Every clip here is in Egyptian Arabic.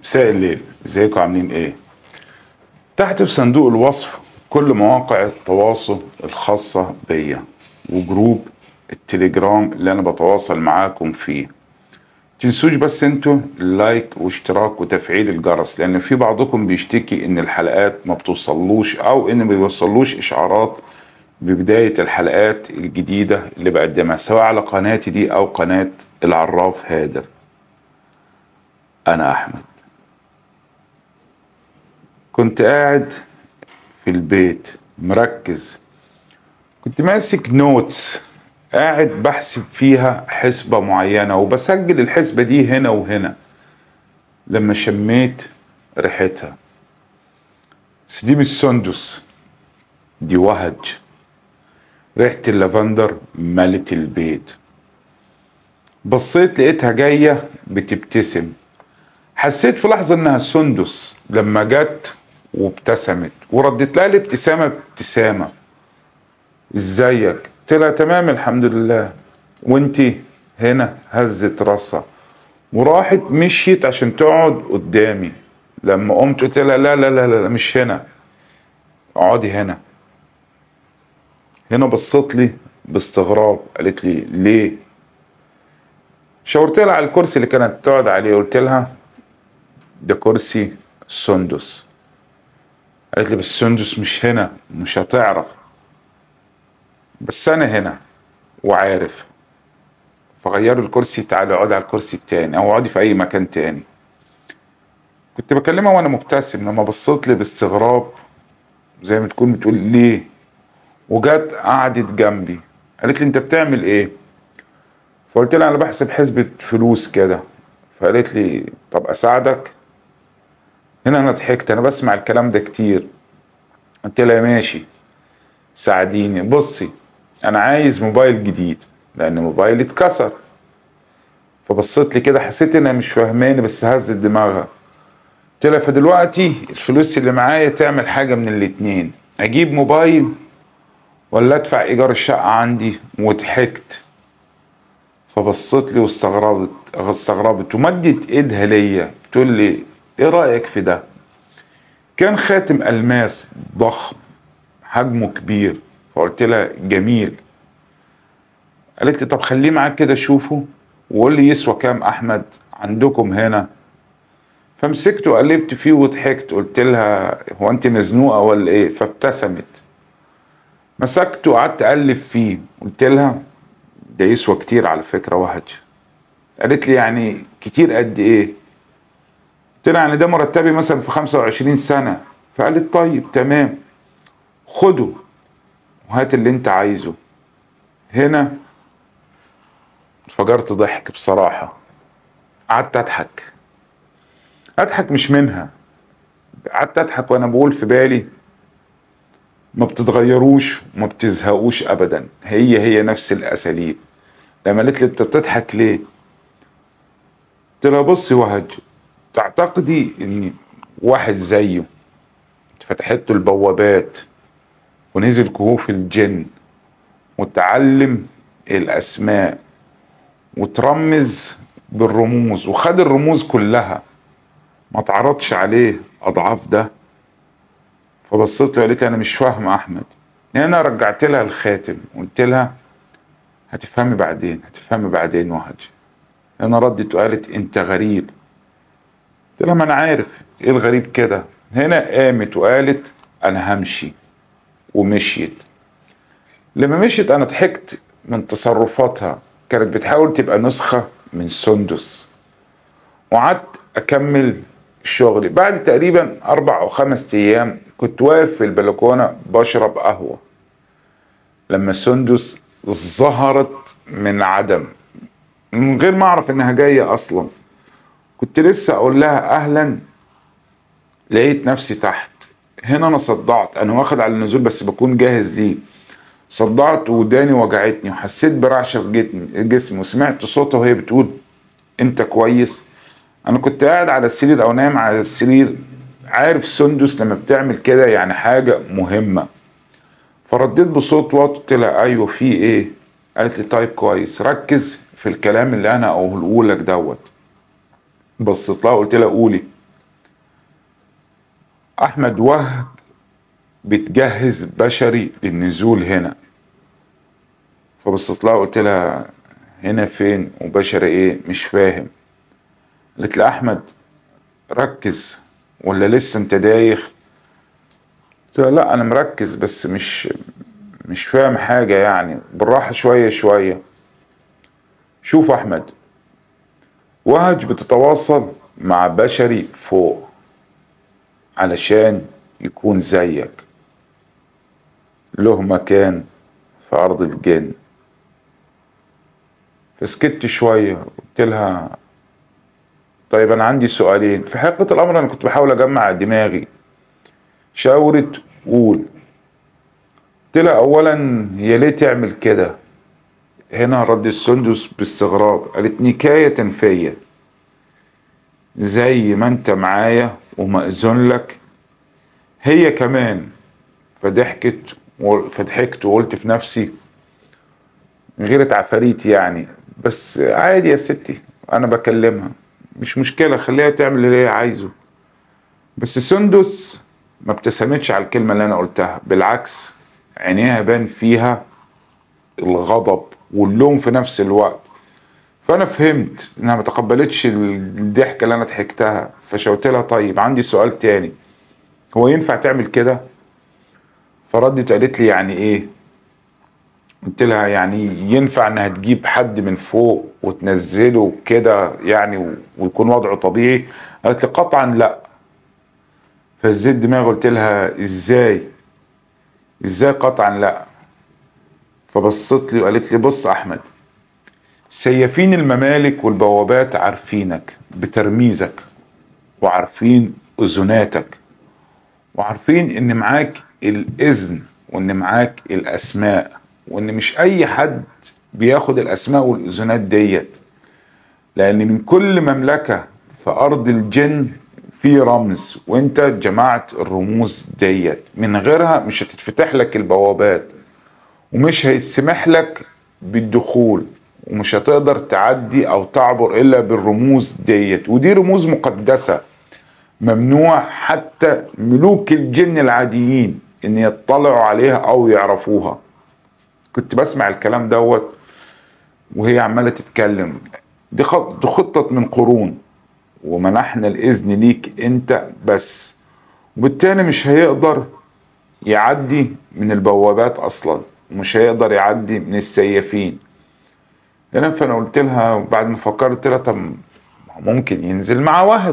مساء الليل ازيكم عاملين ايه تحت في صندوق الوصف كل مواقع التواصل الخاصة بيا وجروب التليجرام اللي انا بتواصل معاكم فيه تنسوش بس انتوا اللايك واشتراك وتفعيل الجرس لان في بعضكم بيشتكي ان الحلقات ما بتوصلوش او ان ما بيوصلوش اشعارات ببداية الحلقات الجديدة اللي بقدمها سواء على قناتي دي او قناة العراف هادر انا احمد كنت قاعد في البيت مركز كنت ماسك نوتس قاعد بحسب فيها حسبة معينة وبسجل الحسبة دي هنا وهنا لما شميت ريحتها بس دي مش سندس دي وهج ريحة اللافندر ملت البيت بصيت لقيتها جاية بتبتسم حسيت في لحظة انها سندس لما جت وابتسمت وردت لها الابتسامة ابتسامة ازيك قلت لها تمام الحمد لله وانتي هنا هزت راسها وراحت مشيت عشان تقعد قدامي لما قمت قلت لها لا لا لا لا مش هنا اقعدي هنا هنا بصت لي باستغراب قالت لي ليه شاورت لها على الكرسي اللي كانت تقعد عليه قلت لها ده كرسي سندس قالت لي بس سندس مش هنا مش هتعرف بس انا هنا وعارف فغيروا الكرسي تعالي اقعدي على الكرسي التاني او اقعدي في اي مكان تاني كنت بكلمها وانا مبتسم لما بصيت لي باستغراب زي ما تكون بتقول ليه وجت قعدت جنبي قالت لي انت بتعمل ايه فقلت لها انا بحسب حسبة فلوس كده فقالت لي طب اساعدك هنا انا ضحكت انا بسمع الكلام ده كتير قلت لها ماشي ساعديني بصي انا عايز موبايل جديد لان موبايلي اتكسر فبصيت لي كده حسيت انها مش فاهماني بس هزت دماغها قلت لها فدلوقتي الفلوس اللي معايا تعمل حاجه من الاتنين اجيب موبايل ولا ادفع ايجار الشقه عندي وضحكت فبصت لي واستغربت استغربت ومدت ايدها ليا بتقول لي ايه رايك في ده كان خاتم الماس ضخم حجمه كبير فقلت لها جميل قالت لي طب خليه معاك كده شوفه وقول لي يسوى كام احمد عندكم هنا فمسكته وقلبت فيه وضحكت قلت لها هو انت مزنوقه ولا ايه فابتسمت مسكته وقعدت اقلب فيه قلت لها ده يسوى كتير على فكره وهج قالت لي يعني كتير قد ايه قلت لها يعني ده مرتبي مثلا في 25 سنه فقالت طيب تمام خده وهات اللي انت عايزه هنا انفجرت ضحك بصراحة قعدت اضحك اضحك مش منها قعدت اضحك وانا بقول في بالي ما بتتغيروش وما بتزهقوش ابدا هي هي نفس الاساليب لما قالت لي انت بتضحك ليه قلت لها بصي وهج تعتقدي ان واحد زيه فتحت له البوابات ونزل كهوف الجن وتعلم الاسماء وترمز بالرموز وخد الرموز كلها ما تعرضش عليه اضعاف ده فبصيت له قالت لي انا مش فاهمه احمد هنا رجعت لها الخاتم قلت لها هتفهمي بعدين هتفهمي بعدين وهج هنا ردت وقالت انت غريب قلت لها ما انا عارف ايه الغريب كده هنا قامت وقالت انا همشي ومشيت لما مشيت انا ضحكت من تصرفاتها كانت بتحاول تبقى نسخة من سندس وقعدت اكمل شغلي بعد تقريبا اربع او خمس ايام كنت واقف في البلكونة بشرب قهوة لما سندس ظهرت من عدم من غير ما اعرف انها جاية اصلا كنت لسه اقول لها اهلا لقيت نفسي تحت هنا انا صدعت انا واخد على النزول بس بكون جاهز ليه صدعت وداني وجعتني وحسيت برعشة في جسمي وسمعت صوتها وهي بتقول انت كويس انا كنت قاعد على السرير او نايم على السرير عارف سندس لما بتعمل كده يعني حاجة مهمة فرديت بصوت واطي قلت لها ايوه في ايه قالت لي طيب كويس ركز في الكلام اللي انا اقوله لك دوت بصيت لها قلت لها قولي احمد وهج بتجهز بشري للنزول هنا فبصيت لها قلت لها هنا فين وبشري ايه مش فاهم قالت لي احمد ركز ولا لسه انت دايخ قلت لها لا انا مركز بس مش مش فاهم حاجه يعني بالراحه شويه شويه شوف احمد وهج بتتواصل مع بشري فوق علشان يكون زيك له مكان في أرض الجن فسكت شوية قلت لها طيب أنا عندي سؤالين في حقيقة الأمر أنا كنت بحاول أجمع دماغي شاورت قول قلت لها أولا هي ليه تعمل كده هنا رد السندس باستغراب قالت نكاية فيا زي ما انت معايا ومأذون لك هي كمان فضحكت فضحكت وقلت في نفسي غيرة عفاريت يعني بس عادي يا ستي انا بكلمها مش مشكلة خليها تعمل اللي هي عايزه بس سندس ما ابتسمتش على الكلمة اللي انا قلتها بالعكس عينيها بان فيها الغضب واللوم في نفس الوقت فانا فهمت انها ما تقبلتش الضحكه اللي انا ضحكتها فشوت لها طيب عندي سؤال تاني هو ينفع تعمل كده فردت قالت لي يعني ايه قلت لها يعني ينفع انها تجيب حد من فوق وتنزله كده يعني ويكون وضعه طبيعي قالت لي قطعا لا فزيت دماغي قلت لها ازاي ازاي قطعا لا فبصت لي وقالت لي بص احمد سيافين الممالك والبوابات عارفينك بترميزك وعارفين اذناتك وعارفين ان معاك الاذن وان معاك الاسماء وان مش اي حد بياخد الاسماء والاذنات ديت لان من كل مملكه في ارض الجن في رمز وانت جمعت الرموز ديت من غيرها مش هتتفتح لك البوابات ومش هيتسمح لك بالدخول ومش هتقدر تعدي او تعبر الا بالرموز ديت ودي رموز مقدسه ممنوع حتى ملوك الجن العاديين ان يطلعوا عليها او يعرفوها كنت بسمع الكلام دوت وهي عماله تتكلم دي خط دي خطه من قرون ومنحنا الاذن ليك انت بس وبالتالي مش هيقدر يعدي من البوابات اصلا ومش هيقدر يعدي من السيافين هنا فانا قلت لها بعد ما فكرت قلت لها طب ممكن ينزل مع وهج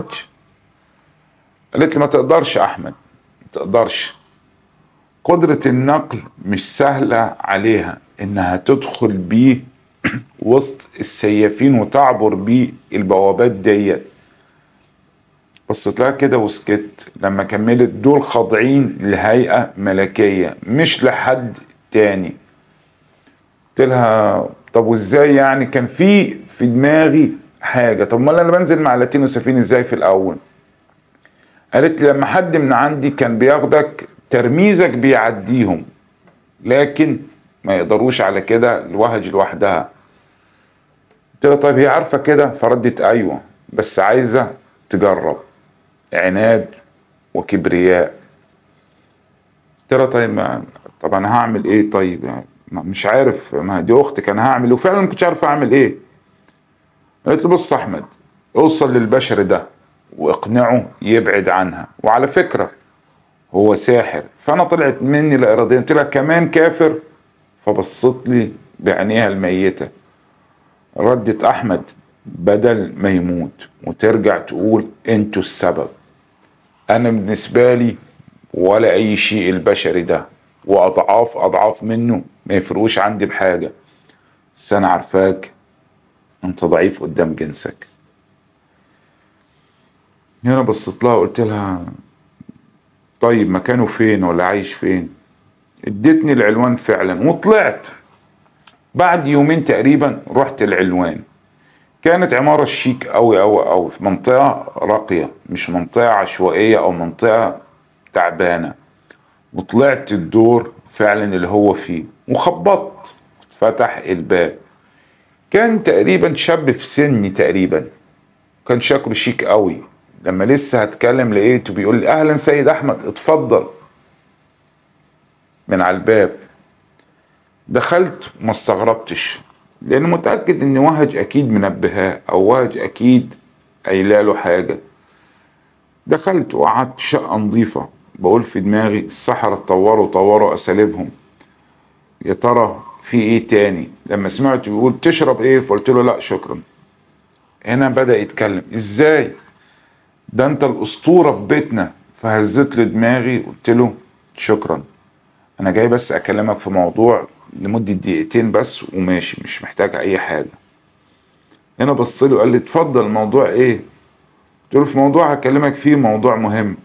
قالت لي ما تقدرش احمد ما تقدرش قدرة النقل مش سهلة عليها انها تدخل بيه وسط السيافين وتعبر بيه البوابات ديت بصيت لها كده وسكت لما كملت دول خاضعين لهيئة ملكية مش لحد تاني قلت لها طب وازاي يعني كان في في دماغي حاجة طب ما انا بنزل مع لاتينو سفين ازاي في الاول قالت لي لما حد من عندي كان بياخدك ترميزك بيعديهم لكن ما يقدروش على كده الوهج لوحدها قلت لها طيب هي عارفة كده فردت ايوه بس عايزة تجرب عناد وكبرياء قلت لها طيب ما طب انا هعمل ايه طيب يعني مش عارف ما دي اختك انا هعمل وفعلا ما كنتش عارف اعمل ايه قالت له بص احمد اوصل للبشر ده واقنعه يبعد عنها وعلى فكره هو ساحر فانا طلعت مني لا اراديا قلت لها كمان كافر فبصت لي بعينيها الميته ردت احمد بدل ما يموت وترجع تقول انتوا السبب انا بالنسبه لي ولا اي شيء البشري ده واضعاف اضعاف منه ما يفرقوش عندي بحاجه بس انا عارفاك انت ضعيف قدام جنسك هنا بصيت لها قلت لها طيب مكانه فين ولا عايش فين ادتني العنوان فعلا وطلعت بعد يومين تقريبا رحت العلوان كانت عمارة شيك أوي أوي أوي في منطقة راقية مش منطقة عشوائية أو منطقة تعبانة وطلعت الدور فعلا اللي هو فيه وخبطت فتح الباب كان تقريبا شاب في سني تقريبا كان شكله شيك قوي لما لسه هتكلم لقيته بيقول لي اهلا سيد احمد اتفضل من على الباب دخلت وما استغربتش لان متاكد ان وهج اكيد منبهاه او وهج اكيد قايله له حاجه دخلت وقعدت شقه نظيفه بقول في دماغي السحرة اتطوروا طوروا اساليبهم يا ترى في ايه تاني لما سمعت بيقول تشرب ايه فقلت له لا شكرا هنا بدا يتكلم ازاي ده انت الاسطوره في بيتنا فهزت له دماغي قلت له شكرا انا جاي بس اكلمك في موضوع لمده دقيقتين بس وماشي مش محتاج اي حاجه هنا بص له قال لي اتفضل الموضوع ايه قلت له في موضوع هكلمك فيه موضوع مهم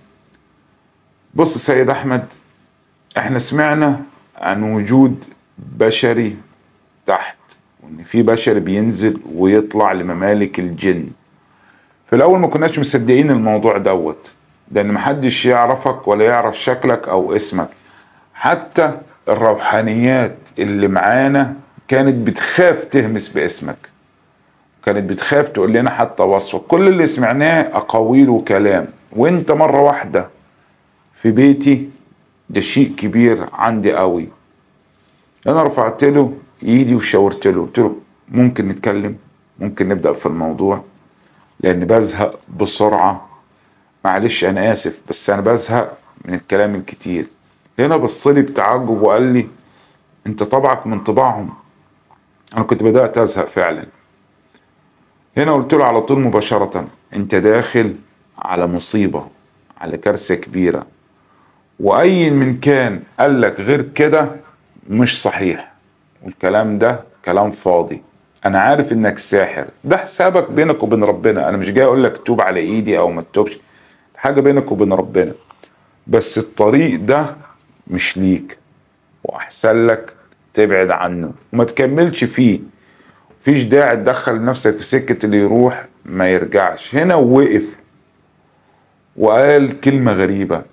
بص سيد احمد احنا سمعنا عن وجود بشري تحت وان في بشر بينزل ويطلع لممالك الجن في الاول ما كناش مصدقين الموضوع دوت لان محدش يعرفك ولا يعرف شكلك او اسمك حتى الروحانيات اللي معانا كانت بتخاف تهمس باسمك كانت بتخاف تقول لنا حتى وصفك كل اللي سمعناه اقاويل وكلام وانت مره واحده في بيتي ده شيء كبير عندي قوي انا رفعت له ايدي وشاورت له قلت له ممكن نتكلم ممكن نبدا في الموضوع لان بزهق بسرعه معلش انا اسف بس انا بزهق من الكلام الكتير هنا بص لي بتعجب وقال لي انت طبعك من طباعهم انا كنت بدات ازهق فعلا هنا قلت له على طول مباشره انت داخل على مصيبه على كارثه كبيره واي من كان قال لك غير كده مش صحيح والكلام ده كلام فاضي انا عارف انك ساحر ده حسابك بينك وبين ربنا انا مش جاي اقول لك توب على ايدي او ما تتوبش حاجه بينك وبين ربنا بس الطريق ده مش ليك واحسن لك تبعد عنه وما تكملش فيه مفيش داعي تدخل نفسك في سكه اللي يروح ما يرجعش هنا وقف وقال كلمه غريبه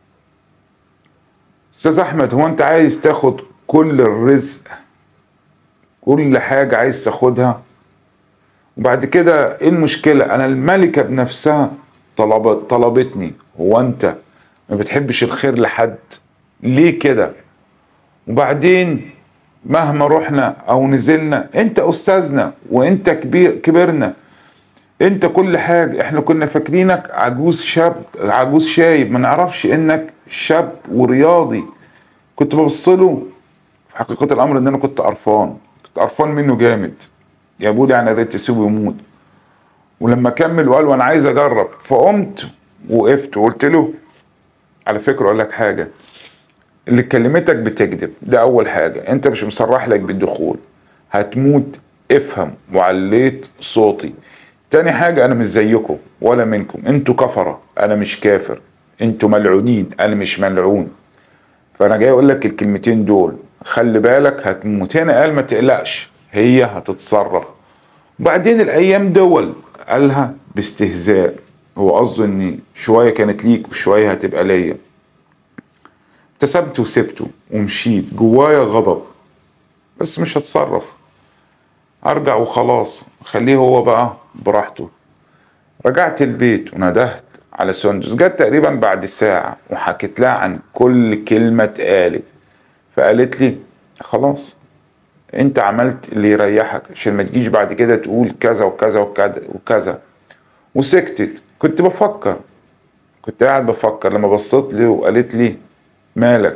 استاذ احمد هو انت عايز تاخد كل الرزق كل حاجة عايز تاخدها وبعد كده ايه المشكلة انا الملكة بنفسها طلبت طلبتني هو انت ما بتحبش الخير لحد ليه كده وبعدين مهما رحنا او نزلنا انت استاذنا وانت كبير كبرنا انت كل حاجة احنا كنا فاكرينك عجوز شاب عجوز شايب ما نعرفش انك شاب ورياضي كنت ببص له في حقيقة الامر ان انا كنت قرفان كنت قرفان منه جامد يا ابوي انا ريت تسيبه يموت ولما كمل وقال وانا عايز اجرب فقمت وقفت وقلت له على فكرة اقول لك حاجة اللي كلمتك بتكذب ده اول حاجة انت مش مصرح لك بالدخول هتموت افهم وعليت صوتي تاني حاجة أنا مش زيكم ولا منكم انتوا كفرة أنا مش كافر انتوا ملعونين أنا مش ملعون فأنا جاي أقول لك الكلمتين دول خلي بالك هتموت هنا قال ما تقلقش هي هتتصرف وبعدين الأيام دول قالها باستهزاء هو قصده إن شوية كانت ليك وشوية هتبقى ليا ابتسمت وسبته ومشيت جوايا غضب بس مش هتصرف ارجع وخلاص خليه هو بقى براحته رجعت البيت وندهت على سندس جت تقريبا بعد ساعة وحكيت لها عن كل كلمة اتقالت فقالت لي خلاص انت عملت اللي يريحك عشان ما تجيش بعد كده تقول كذا وكذا وكذا وكذا وسكتت كنت بفكر كنت قاعد بفكر لما بصيت لي وقالت لي مالك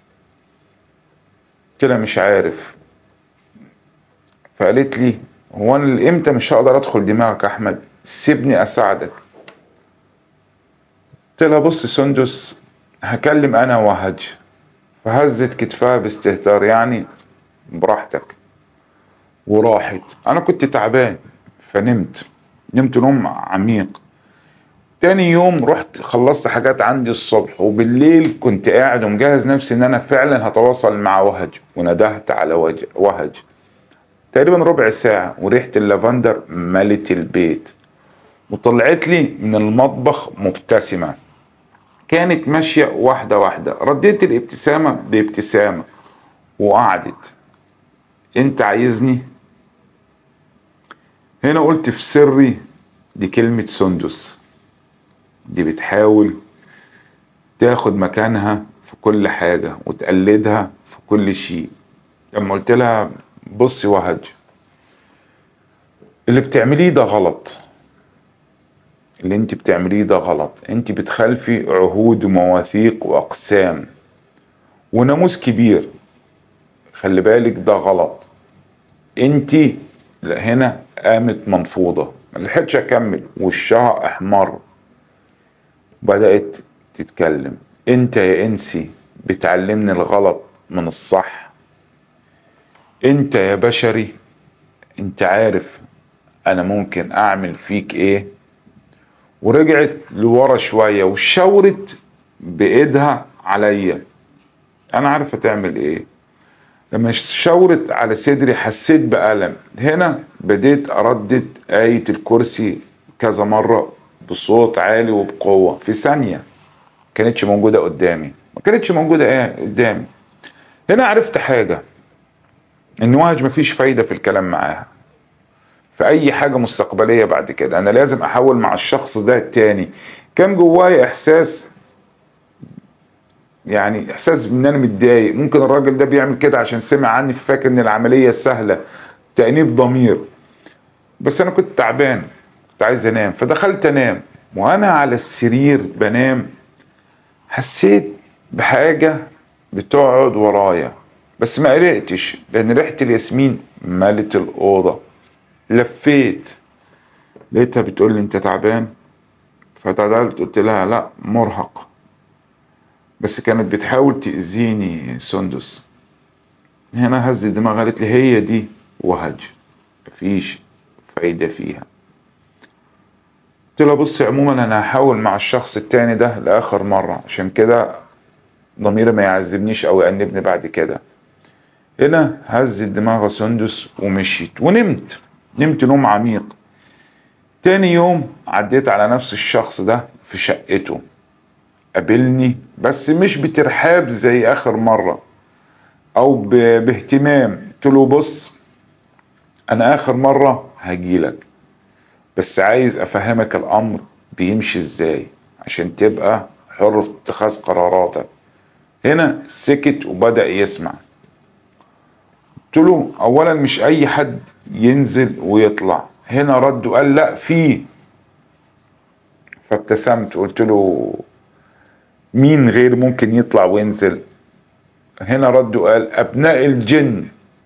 كده مش عارف فقالت لي هو انا امتى مش هقدر ادخل دماغك يا احمد سيبني اساعدك قلت لها بص سندس هكلم انا وهج فهزت كتفها باستهتار يعني براحتك وراحت انا كنت تعبان فنمت نمت نوم عميق تاني يوم رحت خلصت حاجات عندي الصبح وبالليل كنت قاعد ومجهز نفسي ان انا فعلا هتواصل مع وهج وندهت على وهج تقريبا ربع ساعة وريحة اللافندر ملت البيت وطلعت لي من المطبخ مبتسمة كانت ماشية واحدة واحدة رديت الابتسامة بابتسامة وقعدت انت عايزني هنا قلت في سري دي كلمة سندس دي بتحاول تاخد مكانها في كل حاجة وتقلدها في كل شيء لما قلت لها بصي وهج اللي بتعمليه ده غلط اللي انت بتعمليه ده غلط انت بتخالفي عهود ومواثيق واقسام وناموس كبير خلي بالك ده غلط انت هنا قامت منفوضة ما لحقتش اكمل وشها احمر بدأت تتكلم انت يا انسي بتعلمني الغلط من الصح انت يا بشري انت عارف انا ممكن اعمل فيك ايه ورجعت لورا شوية وشاورت بايدها عليا انا عارفة تعمل ايه لما شاورت على صدري حسيت بألم هنا بديت أردد آية الكرسي كذا مرة بصوت عالي وبقوة في ثانية كانتش موجودة قدامي ما كانتش موجودة ايه قدامي هنا عرفت حاجة ان وهج مفيش فايدة في الكلام معاها في اي حاجة مستقبلية بعد كده انا لازم احاول مع الشخص ده التاني كان جوايا احساس يعني احساس ان انا متضايق ممكن الراجل ده بيعمل كده عشان سمع عني ففاكر ان العملية سهلة تأنيب ضمير بس انا كنت تعبان كنت عايز انام فدخلت انام وانا على السرير بنام حسيت بحاجة بتقعد ورايا بس ما قلقتش لان ريحة الياسمين ملت الأوضة لفيت لقيتها بتقول لي انت تعبان فتعدلت قلت لها لا مرهق بس كانت بتحاول تأذيني سندس هنا هز دماغها قالت لي هي دي وهج مفيش فايدة فيها قلت لها بصي عموما انا هحاول مع الشخص التاني ده لاخر مرة عشان كده ضميري ما يعذبنيش او يأنبني بعد كده هنا هزت دماغها سندس ومشيت ونمت نمت نوم عميق تاني يوم عديت على نفس الشخص ده في شقته قابلني بس مش بترحاب زي اخر مرة او ب- باهتمام قلت له بص انا اخر مرة هجيلك بس عايز افهمك الامر بيمشي ازاي عشان تبقى حر في اتخاذ قراراتك هنا سكت وبدأ يسمع قلت له اولا مش اي حد ينزل ويطلع هنا رد وقال لا في فابتسمت قلت له مين غير ممكن يطلع وينزل هنا رد وقال ابناء الجن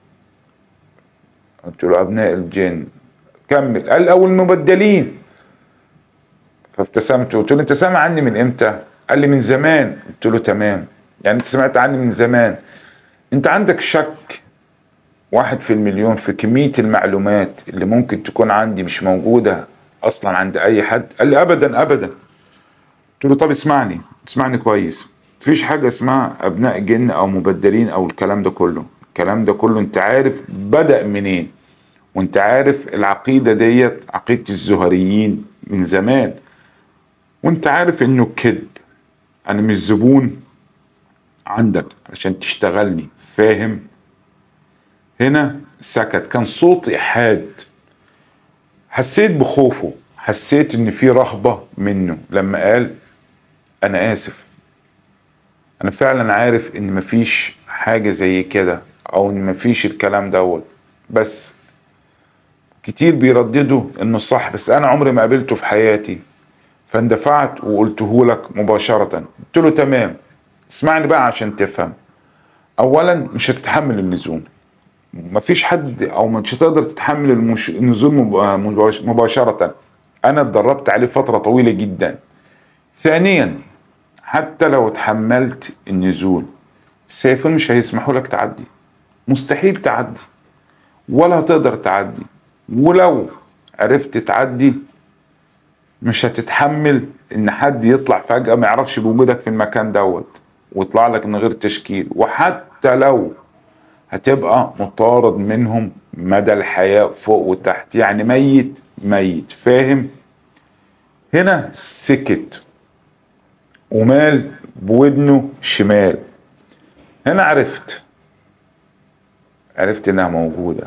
قلت له ابناء الجن كمل قال او المبدلين فابتسمت قلت له انت سامع عني من امتى قال لي من زمان قلت له تمام يعني انت سمعت عني من زمان انت عندك شك واحد في المليون في كمية المعلومات اللي ممكن تكون عندي مش موجودة اصلا عند اي حد قال لي ابدا ابدا قلت له طب اسمعني اسمعني كويس مفيش حاجة اسمها ابناء جن او مبدلين او الكلام ده كله الكلام ده كله انت عارف بدأ منين وانت عارف العقيدة ديت عقيدة الزهريين من زمان وانت عارف انه كذب انا مش زبون عندك عشان تشتغلني فاهم هنا سكت كان صوت إحاد حسيت بخوفه حسيت ان في رهبة منه لما قال انا اسف انا فعلا عارف ان مفيش حاجة زي كده او ان مفيش الكلام دوت بس كتير بيرددوا انه صح بس انا عمري ما قابلته في حياتي فاندفعت وقلته لك مباشرة قلت له تمام اسمعني بقى عشان تفهم اولا مش هتتحمل النزول مفيش حد او مش هتقدر تتحمل المش... النزول مب- مباش- مباشرة انا اتدربت عليه فترة طويلة جدا ثانيا حتى لو تحملت النزول السيفون مش هيسمحوا لك تعدي مستحيل تعدي ولا هتقدر تعدي ولو عرفت تعدي مش هتتحمل ان حد يطلع فجأة ما يعرفش بوجودك في المكان دوت ويطلع لك من غير تشكيل وحتى لو هتبقى مطارد منهم مدى الحياة فوق وتحت يعني ميت ميت فاهم هنا سكت ومال بودنه شمال هنا عرفت عرفت انها موجودة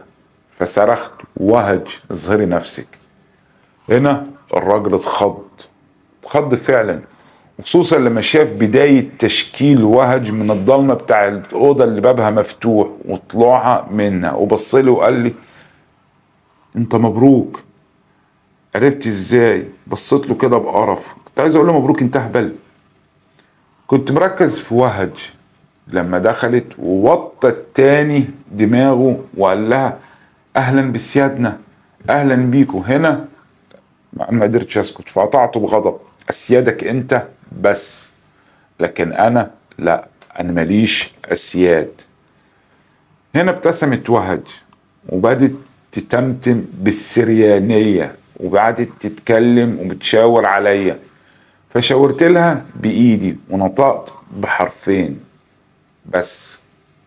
فصرخت وهج اظهري نفسك هنا الراجل اتخض خض فعلا خصوصا لما شاف بداية تشكيل وهج من الضلمة بتاع الأوضة اللي بابها مفتوح وطلوعها منها وبص لي وقال لي انت مبروك عرفت ازاي بصيت له كده بقرف كنت عايز اقول له مبروك انت اهبل كنت مركز في وهج لما دخلت ووطت تاني دماغه وقال لها اهلا بسيادنا اهلا بيكوا هنا ما قدرتش اسكت فقطعته بغضب اسيادك انت بس لكن انا لا انا ماليش اسياد هنا ابتسمت وهج وبدت تتمتم بالسريانية وقعدت تتكلم وبتشاور عليا فشاورت لها بإيدي ونطقت بحرفين بس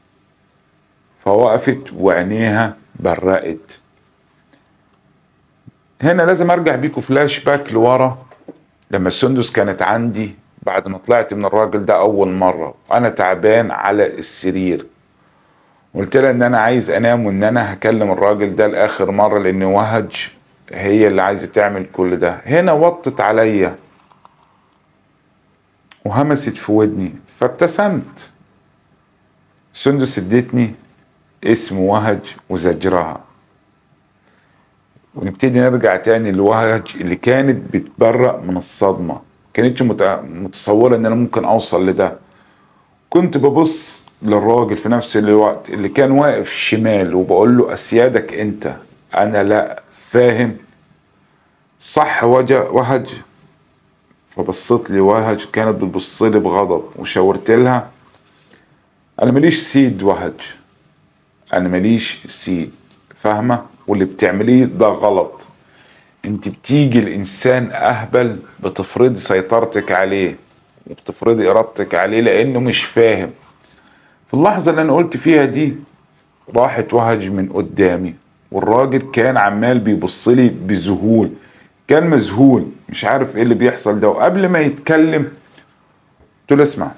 فوقفت وعينيها برقت هنا لازم ارجع بيكم فلاش باك لورا لما السندس كانت عندي بعد ما طلعت من الراجل ده اول مره وانا تعبان على السرير قلت لها ان انا عايز انام وان انا هكلم الراجل ده لاخر مره لان وهج هي اللي عايزه تعمل كل ده هنا وطت عليا وهمست في ودني فابتسمت سندس ادتني اسم وهج وزجرها ونبتدي نرجع تاني لوهج اللي كانت بتبرق من الصدمة كانتش متصورة ان انا ممكن اوصل لده كنت ببص للراجل في نفس الوقت اللي كان واقف شمال وبقول له اسيادك انت انا لا فاهم صح وجه وهج فبصيت لي وهج كانت بتبص لي بغضب وشاورت لها انا ماليش سيد وهج انا ماليش سيد فاهمه واللي بتعمليه ده غلط انت بتيجي الانسان اهبل بتفرضي سيطرتك عليه وبتفرضي ارادتك عليه لانه مش فاهم في اللحظة اللي انا قلت فيها دي راحت وهج من قدامي والراجل كان عمال بيبص لي بذهول كان مذهول مش عارف ايه اللي بيحصل ده وقبل ما يتكلم قلت له اسمع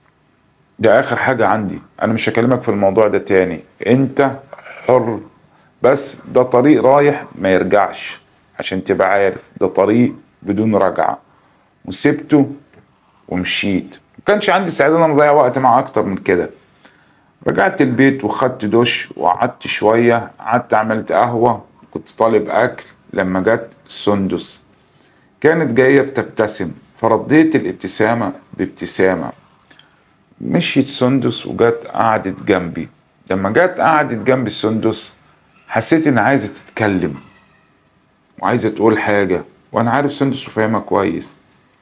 ده اخر حاجة عندي انا مش هكلمك في الموضوع ده تاني انت حر بس ده طريق رايح ما يرجعش عشان تبقى عارف ده طريق بدون رجعة وسبته ومشيت ما كانش عندي استعداد انا اضيع وقت معاه اكتر من كده رجعت البيت وخدت دش وقعدت شوية قعدت عملت قهوة كنت طالب أكل لما جت سندس كانت جاية بتبتسم فرديت الابتسامة بابتسامة مشيت سندس وجت قعدت جنبي لما جت قعدت جنبي السندس حسيت ان عايزة تتكلم وعايزة تقول حاجة وانا عارف سندس وفاهمها كويس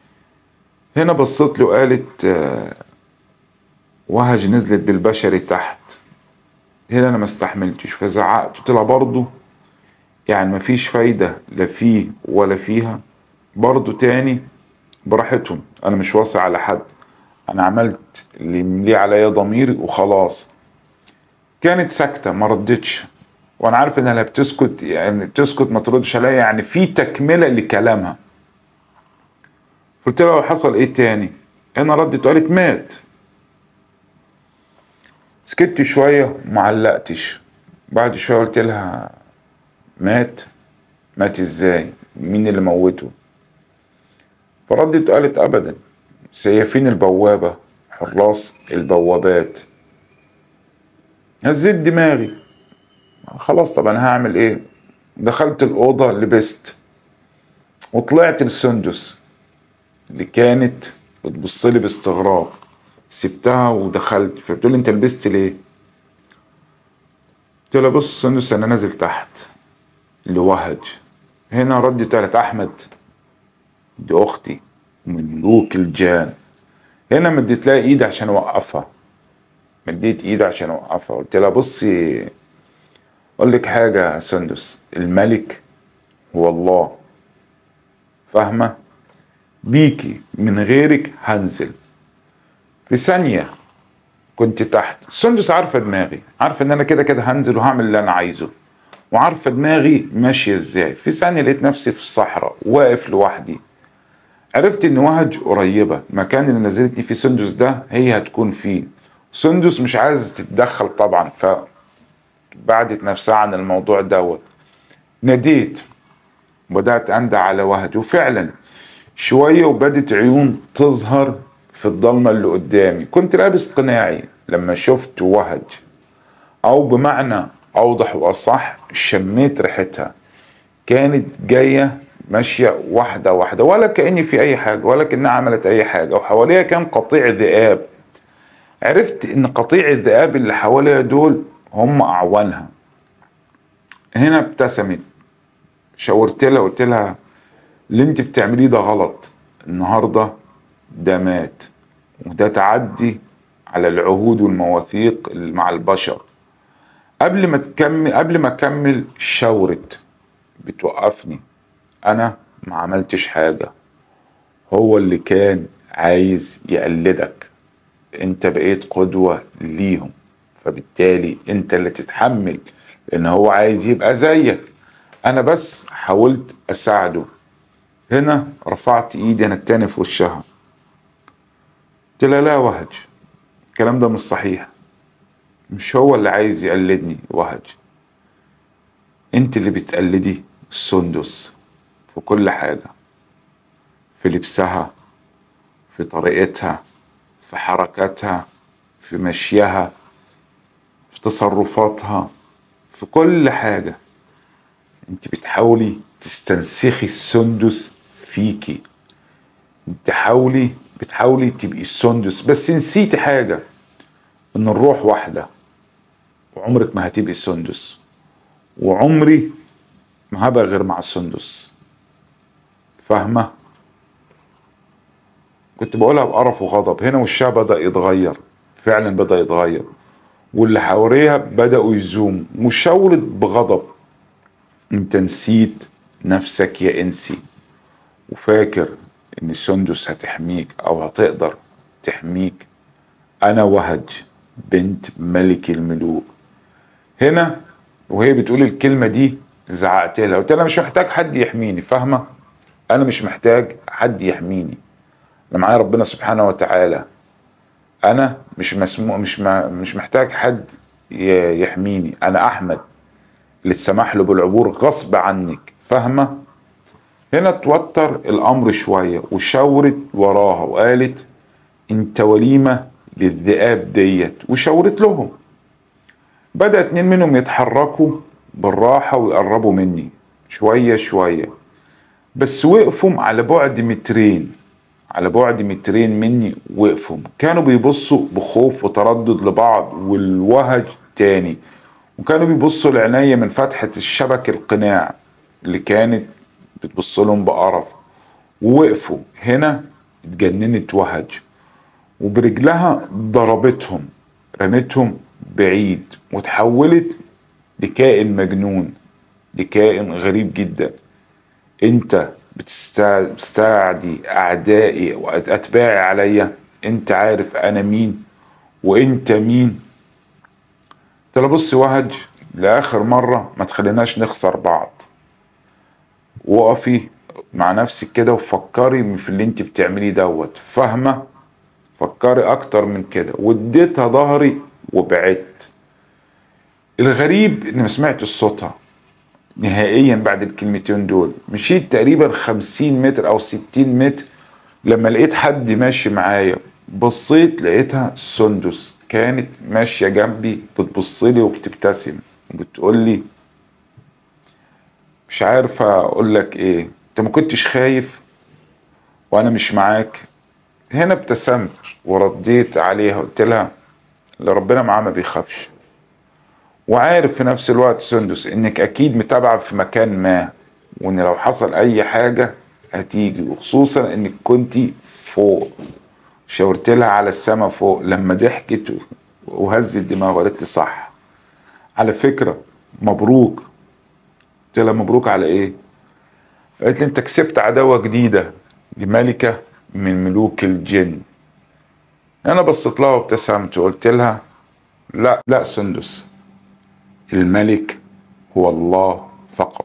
هنا بصيت له قالت آه وهج نزلت بالبشري تحت هنا انا ما استحملتش فزعقت قلت لها برضه يعني مفيش فايدة لا فيه ولا فيها برضه تاني براحتهم انا مش واصي على حد انا عملت اللي ليه عليا ضميري وخلاص كانت ساكتة ما ردتش وانا عارف انها لا بتسكت يعني تسكت ما تردش عليا يعني في تكملة لكلامها قلت لها حصل ايه تاني انا ردت وقالت مات سكت شوية ومعلقتش بعد شوية قلت لها مات مات ازاي مين اللي موته فردت وقالت ابدا سيافين البوابة حراس البوابات هزيت دماغي خلاص طب انا هعمل ايه دخلت الأوضة لبست وطلعت للسندس اللي كانت بتبصلي باستغراب سبتها ودخلت فبتقول لي انت لبست ليه قلت لها بص سندس انا نازل تحت لوهج هنا ردت قالت احمد دي اختي من ملوك الجان هنا مديت لها ايدي عشان اوقفها مديت ايدي عشان اوقفها قلت لها بصي اقول لك حاجه يا سندس الملك هو الله فاهمه بيكي من غيرك هنزل في ثانيه كنت تحت سندس عارفه دماغي عارفه ان انا كده كده هنزل وهعمل اللي انا عايزه وعارفه دماغي ماشيه ازاي في ثانيه لقيت نفسي في الصحراء واقف لوحدي عرفت ان وهج قريبه المكان اللي نزلتني فيه سندس ده هي هتكون فيه سندس مش عايزه تتدخل طبعا ف بعدت نفسها عن الموضوع دوت ناديت وبدات اندى على وهج وفعلا شوية وبدت عيون تظهر في الضلمة اللي قدامي كنت لابس قناعي لما شفت وهج أو بمعنى أوضح وأصح شميت ريحتها كانت جاية ماشية واحدة واحدة ولا كأني في أي حاجة ولا كأنها عملت أي حاجة وحواليها كان قطيع ذئاب عرفت إن قطيع الذئاب اللي حواليها دول هم أعوانها هنا ابتسمت شاورت لها قلت لها اللي انت بتعمليه ده غلط النهارده ده مات وده تعدي على العهود والمواثيق اللي مع البشر قبل ما تكمل قبل ما اكمل شاورت بتوقفني انا ما عملتش حاجه هو اللي كان عايز يقلدك انت بقيت قدوه ليهم فبالتالي انت اللي تتحمل لان هو عايز يبقى زيك انا بس حاولت اساعده هنا رفعت ايدي انا التاني في وشها قلت لها لا وهج الكلام ده مش صحيح مش هو اللي عايز يقلدني وهج انت اللي بتقلدي السندس في كل حاجة في لبسها في طريقتها في حركاتها في مشيها في تصرفاتها في كل حاجة انت بتحاولي تستنسخي السندس فيكي بتحاولي بتحاولي تبقي السندس بس نسيتي حاجة ان الروح واحدة وعمرك ما هتبقي السندس وعمري ما هبقى غير مع السندس فاهمة كنت بقولها بقرف وغضب هنا وشها بدأ يتغير فعلا بدأ يتغير واللي حواليها بدأوا يزوم وشاورت بغضب انت نسيت نفسك يا انسي وفاكر ان السندس هتحميك او هتقدر تحميك انا وهج بنت ملك الملوك هنا وهي بتقول الكلمة دي زعقت لها قلت لها مش محتاج حد يحميني فاهمة انا مش محتاج حد يحميني انا معايا ربنا سبحانه وتعالى انا مش مسموع مش ما مش محتاج حد يحميني انا احمد اللي اتسمح له بالعبور غصب عنك فاهمه هنا توتر الامر شويه وشاورت وراها وقالت انت وليمه للذئاب ديت وشاورت لهم بدا اتنين منهم يتحركوا بالراحه ويقربوا مني شويه شويه بس وقفوا على بعد مترين على بعد مترين مني وقفوا كانوا بيبصوا بخوف وتردد لبعض والوهج تاني وكانوا بيبصوا لعينيا من فتحة الشبك القناع اللي كانت بتبص لهم بقرف ووقفوا هنا اتجننت وهج وبرجلها ضربتهم رمتهم بعيد وتحولت لكائن مجنون لكائن غريب جدا انت بتستعدي اعدائي واتباعي عليا انت عارف انا مين وانت مين قلت له بص وهج لاخر مره ما تخليناش نخسر بعض وقفي مع نفسك كده وفكري في اللي انت بتعمليه دوت فاهمه فكري اكتر من كده واديتها ظهري وبعدت الغريب اني ما سمعتش صوتها نهائيا بعد الكلمتين دول مشيت تقريبا خمسين متر او ستين متر لما لقيت حد ماشي معايا بصيت لقيتها سندس كانت ماشية جنبي بتبصلي وبتبتسم وبتقول لي مش عارف اقول لك ايه انت ما كنتش خايف وانا مش معاك هنا ابتسمت ورديت عليها قلت لها اللي ربنا معاه ما بيخافش وعارف في نفس الوقت سندس انك اكيد متابعة في مكان ما وان لو حصل اي حاجة هتيجي وخصوصا انك كنتي فوق شاورت لها على السما فوق لما ضحكت وهزت دماغها وقالت لي صح على فكرة مبروك قلت لها مبروك على ايه قالت لي انت كسبت عداوة جديدة لملكة من ملوك الجن انا بصيت لها وابتسمت وقلت لها لا لا سندس الملك هو الله فقط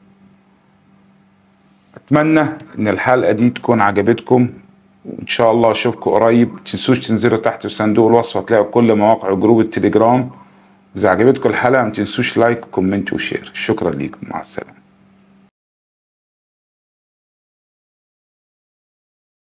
اتمنى ان الحلقه دي تكون عجبتكم وان شاء الله اشوفكم قريب متنسوش تنزلوا تحت في صندوق الوصف هتلاقوا كل مواقع جروب التليجرام اذا عجبتكم الحلقه متنسوش لايك وكومنت وشير شكرا ليكم مع السلامه